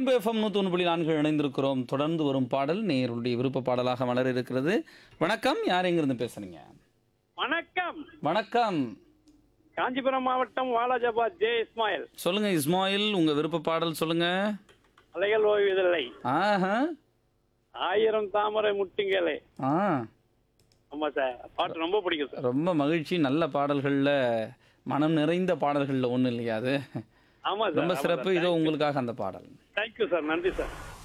rainbow FM நூற்றி ஒன்று புள்ளி நான்கு இணைந்திருக்கிறோம் தொடர்ந்து வரும் பாடல் நேயருடைய விருப்ப பாடலாக மலர இருக்கிறது வணக்கம் யார் எங்கிருந்து பேசுறீங்க வணக்கம் வணக்கம் காஞ்சிபுரம் மாவட்டம் வாலாஜாபாத் ஜே இஸ்மாயில் சொல்லுங்க இஸ்மாயில் உங்க விருப்ப பாடல் சொல்லுங்க அலைகள் ஓய்வதில்லை ஆஹா ஆயிரம் தாமரை முட்டிங்களே ஆ ஆமா சார் பாட்டு ரொம்ப பிடிக்கும் சார் ரொம்ப மகிழ்ச்சி நல்ல பாடல்களில் மனம் நிறைந்த பாடல்களில் ஒன்று இல்லையா அது ஆமா ரொம்ப சார் சிறப்பு இதோ உங்களுக்காக அந்த பாடல் தேங்க்யூ சார் நன்றி சார்